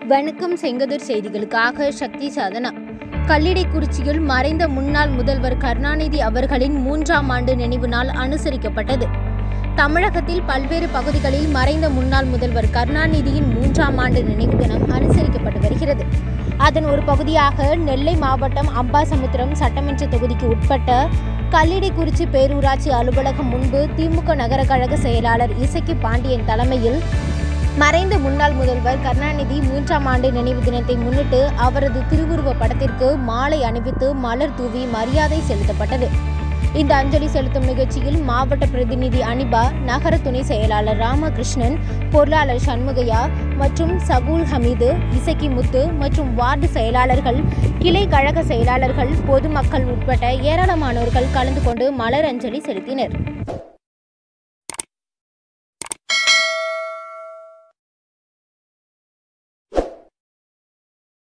வணக்கம் செங்கதிர் செய்திகளுக்காக சக்தி சாதனா கல்லிடைக்குறிச்சியில் மறைந்த முன்னாள் முதல்வர் கருணாநிதி அவர்களின் மூன்றாம் ஆண்டு நினைவு நாள் அனுசரிக்கப்பட்டது தமிழகத்தில் பல்வேறு பகுதிகளில் மறைந்த முன்னாள் முதல்வர் கருணாநிதியின் மூன்றாம் ஆண்டு நினைவு தினம் அனுசரிக்கப்பட்டு வருகிறது அதன் ஒரு பகுதியாக நெல்லை மாவட்டம் அம்பாசமுத்திரம் சட்டமன்ற தொகுதிக்கு உட்பட்ட கல்லிடைக்குறிச்சி பேரூராட்சி அலுவலகம் முன்பு திமுக நகர கழக செயலாளர் இசக்கி பாண்டியன் தலைமையில் மறைந்த முன்னாள் முதல்வர் கருணாநிதி மூன்றாம் ஆண்டு நினைவு தினத்தை முன்னிட்டு அவரது திருவுருவ படத்திற்கு மாலை அணிவித்து மலர் தூவி மரியாதை செலுத்தப்பட்டது இந்த அஞ்சலி செலுத்தும் நிகழ்ச்சியில் மாவட்ட பிரதிநிதி அனிபா நகர துணை செயலாளர் ராமகிருஷ்ணன் பொருளாளர் சண்முகையா மற்றும் சகூல் ஹமீது இசக்கி முத்து மற்றும் வார்டு செயலாளர்கள் கிளை கழக செயலாளர்கள் பொதுமக்கள் உட்பட்ட ஏராளமானோர்கள் கலந்து கொண்டு மலர் அஞ்சலி செலுத்தினர்